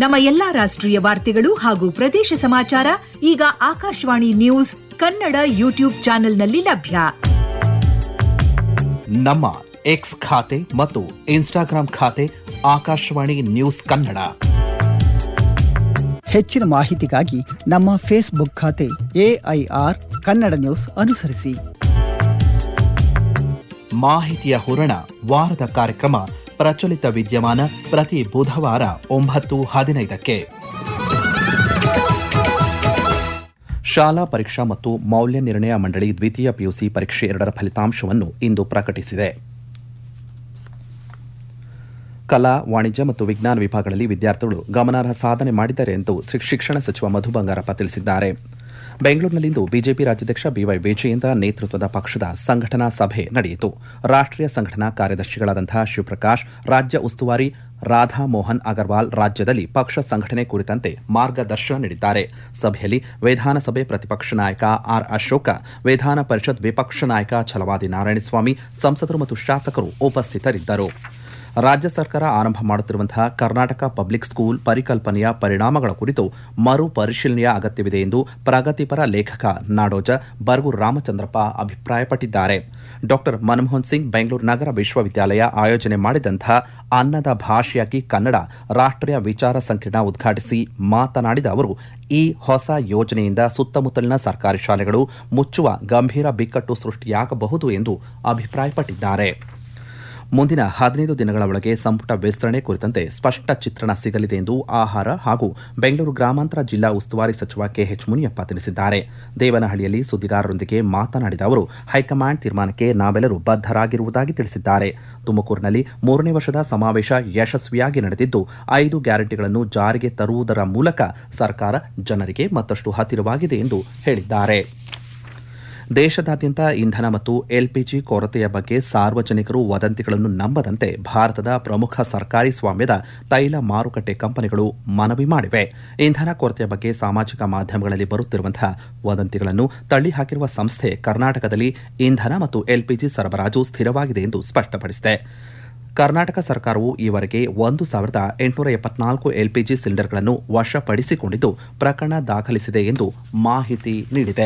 ನಮ್ಮ ಎಲ್ಲಾ ರಾಷ್ಟ್ರೀಯ ವಾರ್ತೆಗಳು ಹಾಗೂ ಪ್ರದೇಶ ಸಮಾಚಾರ ಈಗ ಆಕಾಶವಾಣಿ ನ್ಯೂಸ್ ಕನ್ನಡ ಯೂಟ್ಯೂಬ್ ಚಾನೆಲ್ನಲ್ಲಿ ಲಭ್ಯ ನಮ್ಮ ಎಕ್ಸ್ ಖಾತೆ ಮತ್ತು ಇನ್ಸ್ಟಾಗ್ರಾಂ ಖಾತೆ ಆಕಾಶವಾಣಿ ನ್ಯೂಸ್ ಕನ್ನಡ ಹೆಚ್ಚಿನ ಮಾಹಿತಿಗಾಗಿ ನಮ್ಮ ಫೇಸ್ಬುಕ್ ಖಾತೆ ಎಐಆರ್ ಕನ್ನಡ ನ್ಯೂಸ್ ಅನುಸರಿಸಿ ಮಾಹಿತಿಯ ಹೂರಣ ವಾರದ ಕಾರ್ಯಕ್ರಮ ಪ್ರಚಲಿತ ವಿದ್ಯಮಾನ ಪ್ರತಿ ಬುಧವಾರ ಒಂಬತ್ತು ಹದಿನೈದಕ್ಕೆ ಶಾಲಾ ಪರೀಕ್ಷಾ ಮತ್ತು ಮೌಲ್ಯ ನಿರ್ಣಯ ಮಂಡಳಿ ದ್ವಿತೀಯ ಪಿಯುಸಿ ಪರೀಕ್ಷೆ ಎರಡರ ಫಲಿತಾಂಶವನ್ನು ಇಂದು ಪ್ರಕಟಿಸಿದೆ ಕಲಾ ವಾಣಿಜ್ಯ ಮತ್ತು ವಿಜ್ಞಾನ ವಿಭಾಗಗಳಲ್ಲಿ ವಿದ್ಯಾರ್ಥಿಗಳು ಗಮನಾರ್ಹ ಸಾಧನೆ ಮಾಡಿದ್ದಾರೆ ಎಂದು ಶಿ- ಶಿಕ್ಷಣ ಸಚಿವ ಮಧು ಬಂಗಾರಪ್ಪ ತಿಳಿಸಿದ್ದಾರೆ ಬೆಂಗಳೂರಿನಲ್ಲಿಂದು ಬಿಜೆಪಿ ರಾಜ್ಯಾಧ್ಯಕ್ಷ ಬಿವೈ ವಿಜಯೇಂದ್ರ ನೇತೃತ್ವದ ಪಕ್ಷದ ಸಂಘಟನಾ ಸಭೆ ನಡೆಯಿತು ರಾಷ್ಟ್ರೀಯ ಸಂಘಟನಾ ಕಾರ್ಯದರ್ಶಿಗಳಾದಂತಹ ಶಿವಪ್ರಕಾಶ್ ರಾಜ್ಯ ಉಸ್ತುವಾರಿ ರಾಧಾ ಮೋಹನ್ ಅಗರ್ವಾಲ್ ರಾಜ್ಯದಲ್ಲಿ ಪಕ್ಷ ಸಂಘಟನೆ ಕುರಿತಂತೆ ಮಾರ್ಗದರ್ಶನ ನೀಡಿದ್ದಾರೆ ಸಭೆಯಲ್ಲಿ ವಿಧಾನಸಭೆ ಪ್ರತಿಪಕ್ಷ ನಾಯಕ ಆರ್ ಅಶೋಕ ವಿಧಾನ ಪರಿಷತ್ ವಿಪಕ್ಷ ನಾಯಕ ಛಲವಾದಿ ನಾರಾಯಣಸ್ವಾಮಿ ಸಂಸದರು ಮತ್ತು ಶಾಸಕರು ಉಪಸ್ಥಿತರಿದ್ದರು ರಾಜ್ಯ ಸರ್ಕಾರ ಆರಂಭ ಮಾಡುತ್ತಿರುವಂತಹ ಕರ್ನಾಟಕ ಪಬ್ಲಿಕ್ ಸ್ಕೂಲ್ ಪರಿಕಲ್ಪನೆಯ ಪರಿಣಾಮಗಳ ಕುರಿತು ಮರು ಪರಿಶೀಲನೆಯ ಅಗತ್ಯವಿದೆ ಎಂದು ಪ್ರಗತಿಪರ ಲೇಖಕ ನಾಡೋಜ ಬರ್ಗೂರು ರಾಮಚಂದ್ರಪ್ಪ ಅಭಿಪ್ರಾಯಪಟ್ಟಿದ್ದಾರೆ ಡಾಕ್ಟರ್ ಮನಮೋಹನ್ ಸಿಂಗ್ ಬೆಂಗಳೂರು ನಗರ ವಿಶ್ವವಿದ್ಯಾಲಯ ಆಯೋಜನೆ ಮಾಡಿದಂತಹ ಅನ್ನದ ಭಾಷೆಯಾಗಿ ಕನ್ನಡ ರಾಷ್ಟ್ರೀಯ ವಿಚಾರ ಸಂಕಿರಣ ಉದ್ಘಾಟಿಸಿ ಮಾತನಾಡಿದ ಅವರು ಈ ಹೊಸ ಯೋಜನೆಯಿಂದ ಸುತ್ತಮುತ್ತಲಿನ ಸರ್ಕಾರಿ ಶಾಲೆಗಳು ಮುಚ್ಚುವ ಗಂಭೀರ ಬಿಕ್ಕಟ್ಟು ಸೃಷ್ಟಿಯಾಗಬಹುದು ಎಂದು ಅಭಿಪ್ರಾಯಪಟ್ಟಿದ್ದಾರೆ ಮುಂದಿನ ಹದಿನೈದು ದಿನಗಳ ಒಳಗೆ ಸಂಪುಟ ವಿಸ್ತರಣೆ ಕುರಿತಂತೆ ಸ್ಪಷ್ಟ ಚಿತ್ರಣ ಸಿಗಲಿದೆ ಎಂದು ಆಹಾರ ಹಾಗೂ ಬೆಂಗಳೂರು ಗ್ರಾಮಾಂತರ ಜಿಲ್ಲಾ ಉಸ್ತುವಾರಿ ಸಚಿವ ಕೆಎಚ್ ಮುನಿಯಪ್ಪ ತಿಳಿಸಿದ್ದಾರೆ ದೇವನಹಳ್ಳಿಯಲ್ಲಿ ಸುದ್ದಿಗಾರರೊಂದಿಗೆ ಮಾತನಾಡಿದ ಅವರು ಹೈಕಮಾಂಡ್ ತೀರ್ಮಾನಕ್ಕೆ ನಾವೆಲ್ಲರೂ ಬದ್ಧರಾಗಿರುವುದಾಗಿ ತಿಳಿಸಿದ್ದಾರೆ ತುಮಕೂರಿನಲ್ಲಿ ಮೂರನೇ ವರ್ಷದ ಸಮಾವೇಶ ಯಶಸ್ವಿಯಾಗಿ ನಡೆದಿದ್ದು ಐದು ಗ್ಯಾರಂಟಿಗಳನ್ನು ಜಾರಿಗೆ ತರುವುದರ ಮೂಲಕ ಸರ್ಕಾರ ಜನರಿಗೆ ಮತ್ತಷ್ಟು ಹತ್ತಿರವಾಗಿದೆ ಎಂದು ಹೇಳಿದ್ದಾರೆ ದೇಶದಾದ್ಯಂತ ಇಂಧನ ಮತ್ತು ಎಲ್ಪಿಜಿ ಕೊರತೆಯ ಬಗ್ಗೆ ಸಾರ್ವಜನಿಕರು ವದಂತಿಗಳನ್ನು ನಂಬದಂತೆ ಭಾರತದ ಪ್ರಮುಖ ಸರ್ಕಾರಿ ಸ್ವಾಮ್ಯದ ತೈಲ ಮಾರುಕಟ್ಟೆ ಕಂಪನಿಗಳು ಮನವಿ ಮಾಡಿವೆ ಇಂಧನ ಕೊರತೆಯ ಬಗ್ಗೆ ಸಾಮಾಜಿಕ ಮಾಧ್ಯಮಗಳಲ್ಲಿ ಬರುತ್ತಿರುವಂತಹ ವದಂತಿಗಳನ್ನು ತಳ್ಳಿಹಾಕಿರುವ ಸಂಸ್ಥೆ ಕರ್ನಾಟಕದಲ್ಲಿ ಇಂಧನ ಮತ್ತು ಎಲ್ಪಿಜಿ ಸರಬರಾಜು ಸ್ಥಿರವಾಗಿದೆ ಎಂದು ಸ್ಪಷ್ಟಪಡಿಸಿದೆ ಕರ್ನಾಟಕ ಸರ್ಕಾರವು ಈವರೆಗೆ ಒಂದು ಸಾವಿರದ ಎಂಟುನೂರ ಎಪ್ಪತ್ನಾಲ್ಕು ಎಲ್ಪಿಜಿ ಸಿಲಿಂಡರ್ಗಳನ್ನು ವಶಪಡಿಸಿಕೊಂಡಿದ್ದು ಪ್ರಕರಣ ದಾಖಲಿಸಿದೆ ಎಂದು ಮಾಹಿತಿ ನೀಡಿದೆ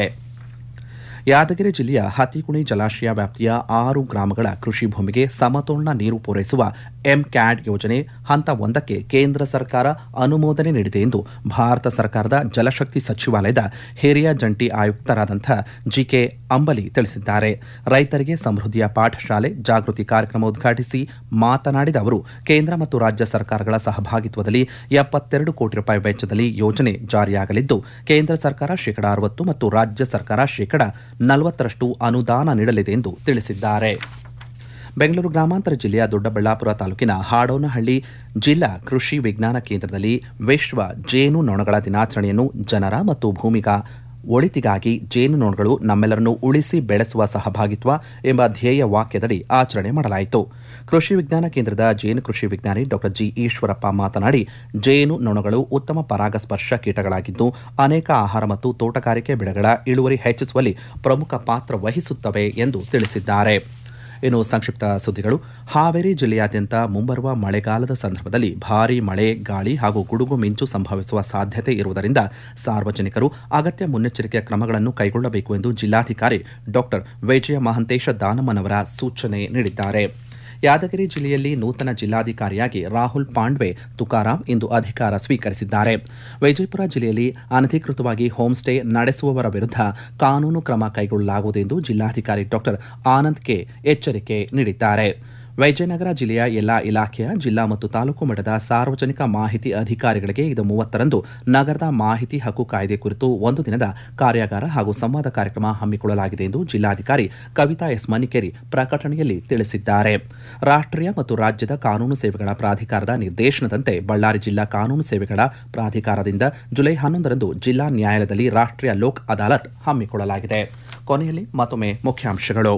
ಯಾದಗಿರಿ ಜಿಲ್ಲೆಯ ಹತಿಕುಣಿ ಜಲಾಶಯ ವ್ಯಾಪ್ತಿಯ ಆರು ಗ್ರಾಮಗಳ ಕೃಷಿ ಭೂಮಿಗೆ ಸಮತೋಲನ ನೀರು ಪೂರೈಸುವ ಎಂ ಕ್ಯಾಡ್ ಯೋಜನೆ ಹಂತ ಒಂದಕ್ಕೆ ಕೇಂದ್ರ ಸರ್ಕಾರ ಅನುಮೋದನೆ ನೀಡಿದೆ ಎಂದು ಭಾರತ ಸರ್ಕಾರದ ಜಲಶಕ್ತಿ ಸಚಿವಾಲಯದ ಹಿರಿಯ ಜಂಟಿ ಆಯುಕ್ತರಾದಂಥ ಜಿಕೆ ಅಂಬಲಿ ತಿಳಿಸಿದ್ದಾರೆ ರೈತರಿಗೆ ಸಮೃದ್ಧಿಯ ಪಾಠಶಾಲೆ ಜಾಗೃತಿ ಕಾರ್ಯಕ್ರಮ ಉದ್ಘಾಟಿಸಿ ಮಾತನಾಡಿದ ಅವರು ಕೇಂದ್ರ ಮತ್ತು ರಾಜ್ಯ ಸರ್ಕಾರಗಳ ಸಹಭಾಗಿತ್ವದಲ್ಲಿ ಎಪ್ಪತ್ತೆರಡು ಕೋಟಿ ರೂಪಾಯಿ ವೆಚ್ಚದಲ್ಲಿ ಯೋಜನೆ ಜಾರಿಯಾಗಲಿದ್ದು ಕೇಂದ್ರ ಸರ್ಕಾರ ಶೇಕಡಾ ಅರವತ್ತು ಮತ್ತು ರಾಜ್ಯ ಸರ್ಕಾರ ಶೇಕಡಾ ನಲವತ್ತರಷ್ಟು ಅನುದಾನ ನೀಡಲಿದೆ ಎಂದು ತಿಳಿಸಿದ್ದಾರೆ ಬೆಂಗಳೂರು ಗ್ರಾಮಾಂತರ ಜಿಲ್ಲೆಯ ದೊಡ್ಡಬಳ್ಳಾಪುರ ತಾಲೂಕಿನ ಹಾಡೋನಹಳ್ಳಿ ಜಿಲ್ಲಾ ಕೃಷಿ ವಿಜ್ಞಾನ ಕೇಂದ್ರದಲ್ಲಿ ವಿಶ್ವ ಜೇನು ನೊಣಗಳ ದಿನಾಚರಣೆಯನ್ನು ಜನರ ಮತ್ತು ಭೂಮಿಗ ಒಳಿತಿಗಾಗಿ ಜೇನುನೊಣಗಳು ನಮ್ಮೆಲ್ಲರನ್ನು ಉಳಿಸಿ ಬೆಳೆಸುವ ಸಹಭಾಗಿತ್ವ ಎಂಬ ಧ್ಯೇಯ ವಾಕ್ಯದಡಿ ಆಚರಣೆ ಮಾಡಲಾಯಿತು ಕೃಷಿ ವಿಜ್ಞಾನ ಕೇಂದ್ರದ ಜೇನು ಕೃಷಿ ವಿಜ್ಞಾನಿ ಡಾಕ್ಟರ್ ಜಿ ಈಶ್ವರಪ್ಪ ಮಾತನಾಡಿ ಜೇನು ನೊಣಗಳು ಉತ್ತಮ ಪರಾಗಸ್ಪರ್ಶ ಕೀಟಗಳಾಗಿದ್ದು ಅನೇಕ ಆಹಾರ ಮತ್ತು ತೋಟಗಾರಿಕೆ ಬೆಳೆಗಳ ಇಳುವರಿ ಹೆಚ್ಚಿಸುವಲ್ಲಿ ಪ್ರಮುಖ ಪಾತ್ರ ವಹಿಸುತ್ತವೆ ಎಂದು ತಿಳಿಸಿದ್ದಾರೆ ಇನ್ನು ಸಂಕ್ಷಿಪ್ತ ಸುದ್ದಿಗಳು ಹಾವೇರಿ ಜಿಲ್ಲೆಯಾದ್ಯಂತ ಮುಂಬರುವ ಮಳೆಗಾಲದ ಸಂದರ್ಭದಲ್ಲಿ ಭಾರೀ ಮಳೆ ಗಾಳಿ ಹಾಗೂ ಗುಡುಗು ಮಿಂಚು ಸಂಭವಿಸುವ ಸಾಧ್ಯತೆ ಇರುವುದರಿಂದ ಸಾರ್ವಜನಿಕರು ಅಗತ್ಯ ಮುನ್ನೆಚ್ಚರಿಕೆಯ ಕ್ರಮಗಳನ್ನು ಕೈಗೊಳ್ಳಬೇಕು ಎಂದು ಜಿಲ್ಲಾಧಿಕಾರಿ ಡಾಕ್ಟರ್ ವಿಜಯ ಮಹಂತೇಶ ದಾನಮ್ಮನವರ ಸೂಚನೆ ನೀಡಿದ್ದಾರೆ ಯಾದಗಿರಿ ಜಿಲ್ಲೆಯಲ್ಲಿ ನೂತನ ಜಿಲ್ಲಾಧಿಕಾರಿಯಾಗಿ ರಾಹುಲ್ ಪಾಂಡ್ವೆ ತುಕಾರಾಂ ಇಂದು ಅಧಿಕಾರ ಸ್ವೀಕರಿಸಿದ್ದಾರೆ ವಿಜಯಪುರ ಜಿಲ್ಲೆಯಲ್ಲಿ ಅನಧಿಕೃತವಾಗಿ ಹೋಂ ಸ್ಟೇ ನಡೆಸುವವರ ವಿರುದ್ಧ ಕಾನೂನು ಕ್ರಮ ಕೈಗೊಳ್ಳಲಾಗುವುದು ಎಂದು ಜಿಲ್ಲಾಧಿಕಾರಿ ಡಾಕ್ಟರ್ ಆನಂದ್ ಕೆ ಎಚ್ಚರಿಕೆ ನೀಡಿದ್ದಾರೆ ವಿಜಯನಗರ ಜಿಲ್ಲೆಯ ಎಲ್ಲಾ ಇಲಾಖೆಯ ಜಿಲ್ಲಾ ಮತ್ತು ತಾಲೂಕು ಮಟ್ಟದ ಸಾರ್ವಜನಿಕ ಮಾಹಿತಿ ಅಧಿಕಾರಿಗಳಿಗೆ ಇದು ಮೂವತ್ತರಂದು ನಗರದ ಮಾಹಿತಿ ಹಕ್ಕು ಕಾಯ್ದೆ ಕುರಿತು ಒಂದು ದಿನದ ಕಾರ್ಯಾಗಾರ ಹಾಗೂ ಸಂವಾದ ಕಾರ್ಯಕ್ರಮ ಹಮ್ಮಿಕೊಳ್ಳಲಾಗಿದೆ ಎಂದು ಜಿಲ್ಲಾಧಿಕಾರಿ ಕವಿತಾ ಎಸ್ ಮನಿಕೇರಿ ಪ್ರಕಟಣೆಯಲ್ಲಿ ತಿಳಿಸಿದ್ದಾರೆ ರಾಷ್ಟ್ರೀಯ ಮತ್ತು ರಾಜ್ಯದ ಕಾನೂನು ಸೇವೆಗಳ ಪ್ರಾಧಿಕಾರದ ನಿರ್ದೇಶನದಂತೆ ಬಳ್ಳಾರಿ ಜಿಲ್ಲಾ ಕಾನೂನು ಸೇವೆಗಳ ಪ್ರಾಧಿಕಾರದಿಂದ ಜುಲೈ ಹನ್ನೊಂದರಂದು ಜಿಲ್ಲಾ ನ್ಯಾಯಾಲಯದಲ್ಲಿ ರಾಷ್ಟ್ರೀಯ ಲೋಕ್ ಅದಾಲತ್ ಹಮ್ಮಿಕೊಳ್ಳಲಾಗಿದೆ ಕೊನೆಯಲ್ಲಿ ಮತ್ತೊಮ್ಮೆ ಮುಖ್ಯಾಂಶಗಳು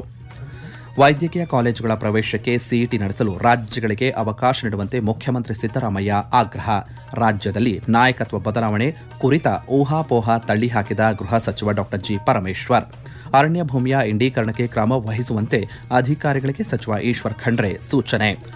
ವೈದ್ಯಕೀಯ ಕಾಲೇಜುಗಳ ಪ್ರವೇಶಕ್ಕೆ ಸಿಇಟಿ ನಡೆಸಲು ರಾಜ್ಯಗಳಿಗೆ ಅವಕಾಶ ನೀಡುವಂತೆ ಮುಖ್ಯಮಂತ್ರಿ ಸಿದ್ದರಾಮಯ್ಯ ಆಗ್ರಹ ರಾಜ್ಯದಲ್ಲಿ ನಾಯಕತ್ವ ಬದಲಾವಣೆ ಕುರಿತ ಊಹಾಪೋಹ ತಳ್ಳಿಹಾಕಿದ ಗೃಹ ಸಚಿವ ಡಾಕ್ಟರ್ ಜಿ ಪರಮೇಶ್ವರ್ ಅರಣ್ಯ ಭೂಮಿಯ ಇಂಡೀಕರಣಕ್ಕೆ ಕ್ರಮ ವಹಿಸುವಂತೆ ಅಧಿಕಾರಿಗಳಿಗೆ ಸಚಿವ ಈಶ್ವರ್ ಖಂಡ್ರೆ ಸೂಚನೆ